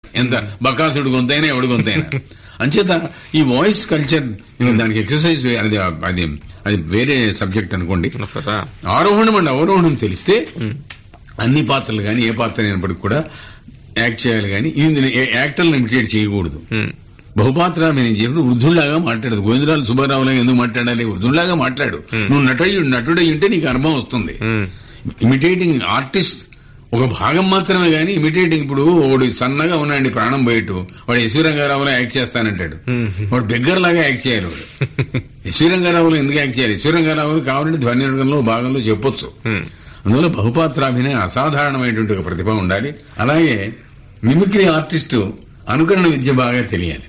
ఎంత బకాసుడు గొంతైనా ఎవడు గొంతైనా అంచేత ఈ వాయిస్ కల్చర్ దానికి ఎక్సర్సైజ్ అది అది అది వేరే సబ్జెక్ట్ అనుకోండి ఆరోహణం అండి అవరోహణం తెలిస్తే అన్ని పాత్రలు కానీ ఏ పాత్ర అయినప్పటికీ కూడా యాక్ట్ చేయాలి కానీ ఇది యాక్టర్లను ఇమిటేట్ చేయకూడదు బహుపాత్ర నేను చెప్పిన వృద్ధుల్లాగా మాట్లాడదు గోవిందరాలు సుబ్బారావులాగా ఎందుకు మాట్లాడాలి వృద్ధుల్లాగా మాట్లాడు నువ్వు నటుడు నటుడై ఉంటే నీకు అనుభవం వస్తుంది ఇమిటేటింగ్ ఆర్టిస్ట్ ఒక భాగం మాత్రమే గానీ ఇమిటేటింగ్ ఇప్పుడు వాడు సన్నగా ఉన్నాడు ప్రాణం బయట వాడు ఎస్వి రంగారావులో యాక్ట్ చేస్తానంటాడు వాడు బెగ్గర్ లాగా యాక్ట్ చేయాలి వాడు ఎస్వి రంగారావులో ఎందుకు యాక్ట్ చేయాలి ఎస్వి రంగారావులు కావాలంటే ధ్వని రంగంలో భాగంలో చెప్పొచ్చు అందువల్ల బహుపాత్రాభినయ అసాధారణమైనటువంటి ఒక ప్రతిభ ఉండాలి అలాగే మిమిక్రీ ఆర్టిస్టు అనుకరణ విద్య బాగా తెలియాలి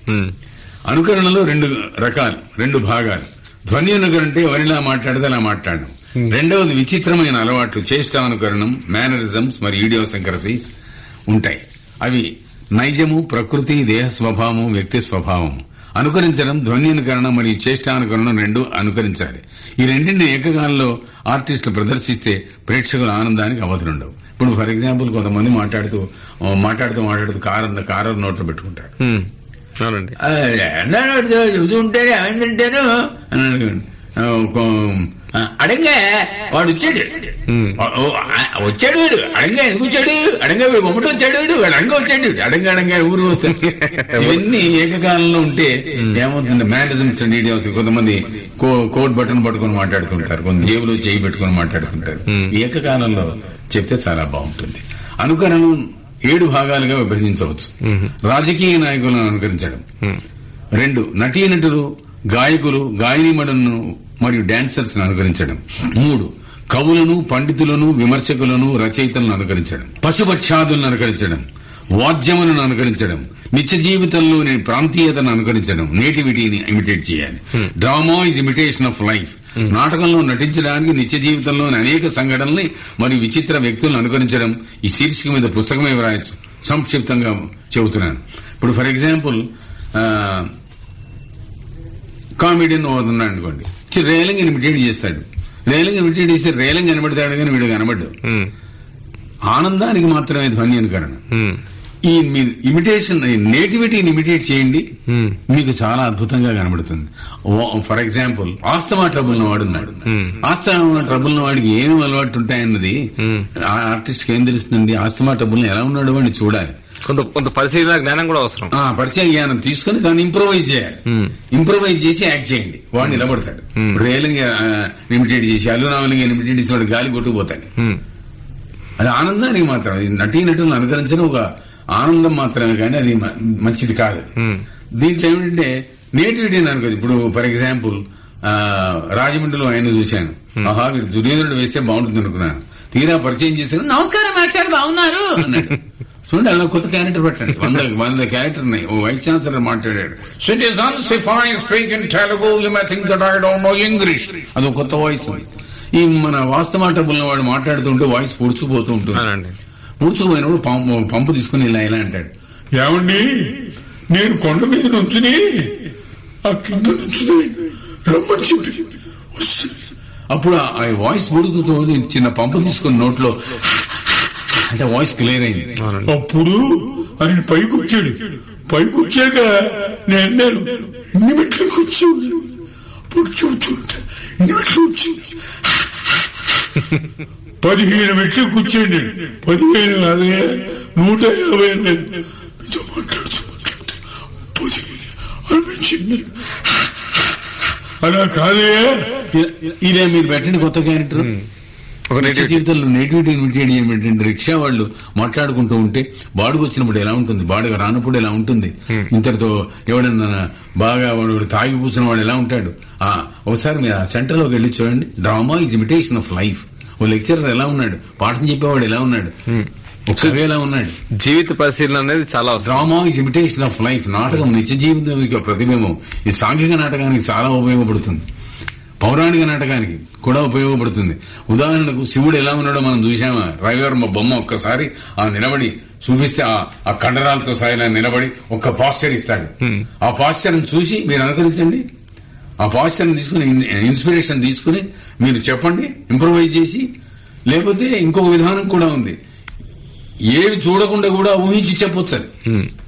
అనుకరణలో రెండు రకాలు రెండు భాగాలు ధ్వని అనుకరణ అంటే ఎవరిలా మాట్లాడితే అలా మాట్లాడడం రెండవది విచిత్రమైన అలవాట్లు చేష్టానుకరణం మేనరిజమ్స్ మరియు ఈడియోసంక్రసీస్ ఉంటాయి అవి నైజము ప్రకృతి దేహ స్వభావం వ్యక్తి స్వభావం అనుకరించడం ధ్వని అనుకరణ మరియు చేష్టానుకరణం రెండు అనుకరించాలి ఈ రెండింటిని ఏకకాలంలో ఆర్టిస్టులు ప్రదర్శిస్తే ప్రేక్షకుల ఆనందానికి అవధులుండవు ఇప్పుడు ఫర్ ఎగ్జాంపుల్ కొంతమంది మాట్లాడుతూ ఆ, మాట్లాడుతూ మాట్లాడుతూ కారు కారు నోట్లో పెట్టుకుంటారు అవునండి అన్నాడు చెబుతుంటే ఏమైందంటేను అని అడిగాడు. ఆ, ఒక, ఆ, అడంగా వాడు వచ్చాడు ఆ, ఓ, ఆ, వచ్చాడు వీడు అడంగా ఎందుకు వచ్చాడు అడంగా వీడు బొమ్మట వచ్చాడు వీడు వాడు అడంగా వచ్చాడు అడంగా అడంగా ఊరు వస్తాడు ఇవన్నీ ఏకకాలంలో ఉంటే ఏమవుతుంది మేనరిజమ్స్ అండ్ డీటెయిల్స్ కొంతమంది కో- కోట్ బటన్ పట్టుకొని మాట్లాడుతుంటారు కొంత జేబులో చేయి పెట్టుకొని మాట్లాడుతుంటారు ఏకకాలంలో చెప్తే చాలా బాగుంటుంది అనుకరణం ఏడు భాగాలుగా విభజించవచ్చు రాజకీయ నాయకులను అనుకరించడం రెండు నటీనటులు గాయకులు గాయనిమడులను మరియు డాన్సర్స్ అనుకరించడం మూడు కవులను పండితులను విమర్శకులను రచయితలను అనుకరించడం పశుపక్షాదులను అనుకరించడం వాద్యములను అనుకరించడం నిత్య జీవితంలోని ప్రాంతీయతను అనుకరించడం నేటివిటీని ఇమిటేట్ చేయాలి drama is imitation of life నాటకంలో నటించడానికి నిత్య జీవితంలోని అనేక సంఘటనల్ని మరియు విచిత్ర వ్యక్తులను అనుకరించడం ఈ శీర్షిక మీద పుస్తకమే వ్రాయొచ్చు సంక్షిప్తంగా చెబుతున్నాను ఇప్పుడు ఫర్ ఎగ్జాంపుల్ కామెడియన్ ఉన్నాడు అనుకోండి చి- రేలింగ్ ఇమిటేట్ చేస్తాడు రేలింగ్ ఇమిటేట్ చేస్తే రేలింగ్ కనబడతాడు కానీ వీడు కనబడ్డు ఆనందానికి మాత్రమే ధ్వని అనుకరణ ఈ మీ ఇమిటేషన్ నేటివిటీని ఇమిటేట్ చేయండి మీకు చాలా అద్భుతంగా కనబడుతుంది ఫర్ ఎగ్జాంపుల్ ఆస్తమా ట్రబుల్ వాడు ఉన్నాడు ఆస్తమా ట్రబుల్ వాడికి ఏమి అలవాటు ఉంటాయన్నది ఆ ఆర్టిస్ట్ కి ఏం తెలుస్తుందండి ఆస్తమా ట్రబుల్ ఎలా ఉన్నాడు వాడిని చూడాలి కొంత కొంత పరిశీలన జ్ఞానం కూడా అవసరం ఆ పరిచయ జ్ఞానం తీసుకుని దాన్ని ఇంప్రూవైజ్ చేయాలి ఇంప్రూవైజ్ చేసి యాక్ట్ చేయండి వాడు నిలబడతాడు రేలింగ్ ఇమిటేట్ చేసి అల్లునామలింగ్ ఇమిటేట్ చేసి వాడు గాలి కొట్టుకుపోతాడు అది ఆనందానికి మాత్రం అది నటీనటులను అనుకరించడం ఒక ఆనందం మాత్రమే కానీ అది మ- మంచిది కాదు దీంట్లో ఏమిటంటే నేటివిటీని అనుకోదు ఇప్పుడు ఫర్ ఎగ్జాంపుల్ రాజమండ్రిలో ఆయన చూశాను ఆహా మీరు దుర్యోధనుడు వేస్తే బాగుంటుంది అనుకున్నాను తీరా పరిచయం చేశాను నమస్కారం మాస్టర్ బాగున్నారు అన్నాడు చూడండి అలా కొత్త క్యారెక్టర్ పెట్టండి వంద వంద క్యారెక్టర్ ఉన్నాయి ఓ వైస్ ఛాన్సలర్ మాట్లాడాడు citizens if I speak in Telugu you may think that I don't know English అది ఒక కొత్త వాయిస్ ఈ మన వాస్తవ ట్రబుల్ వాడు మాట్లాడుతుంటే వాయిస్ పుడుచుకుపోతూ ఉంటుంది అవునండి పూడ్చుకుపోయినప్పుడు పంపు పంపు తీసుకుని ఇలా ఇలా అంటాడు ఏమండి నేను కొండ మీద నుంచుని ఆ కింద నుంచుని రమ్మని చెప్పి వస్తుంది. అప్పుడు ఆ- ఆ వాయిస్ పుడుకుతూ చిన్న పంపు తీసుకుని నోట్లో అంటే వాయిస్ క్లియర్ అయింది అప్పుడు ఆయన పైకి వచ్చాడు పైకి వచ్చాక నేను నేను ఇన్ని మెట్లకు వచ్చాడు అప్పుడు చూస్తుంటా ఇన్ని మెట్లు వచ్చింది పదిహేను మెట్లు కూర్చోండి పదిహేను అదే నూట యాభై అన్నది మీతో మాట్లాడుతూ మాట్లాడుతూ పదిహేను అనిపించింది అలా కాదే ఇదే మీరు పెట్టండి కొత్త క్యారెక్టర్ ఒక నిత్య నేటివిటీ జీవితంలో నేటివిటీ ఇమిటేట్ ఏమిటంటే రిక్షా వాళ్ళు మాట్లాడుకుంటూ ఉంటే బాడుగు వచ్చినప్పుడు ఎలా ఉంటుంది బాడుగ రానప్పుడు ఎలా ఉంటుంది ఇంతటితో ఎవడన్నా బాగా వాడు తాగి కూర్చున్న వాడు ఎలా ఉంటాడు ఆ ఒకసారి మీరు ఆ సెంటర్ లోకి వెళ్ళి చూడండి drama is imitation of life ఓ లెక్చరర్ ఎలా ఉన్నాడు పాఠం చెప్పేవాడు ఎలా ఉన్నాడు ఒక కవి ఎలా ఉన్నాడు జీవిత పరిశీలన అనేది చాలా అవసరం drama is imitation of life నాటకం నిత్య జీవితం యొక్క ప్రతిబింబం ఈ సాంఘిక నాటకానికి చాలా ఉపయోగపడుతుంది పౌరాణిక నాటకానికి కూడా ఉపయోగపడుతుంది ఉదాహరణకు శివుడు ఎలా ఉన్నాడో మనం చూసామా రవివర్మ బొమ్మ ఒక్కసారి ఆ నిలబడి చూపిస్తే ఆ- ఆ కండరాలతో సాయిలా నిలబడి ఒక్క పాస్చర్ ఇస్తాడు ఆ పాస్చర్ చూసి మీరు అనుకరించండి ఆ పాస్చర్ తీసుకుని ఇన్- ఇన్స్పిరేషన్ తీసుకుని మీరు చెప్పండి ఇంప్రూవైజ్ చేసి లేకపోతే ఇంకొక విధానం కూడా ఉంది ఏవి చూడకుండా కూడా ఊహించి చెప్పొచ్చు అది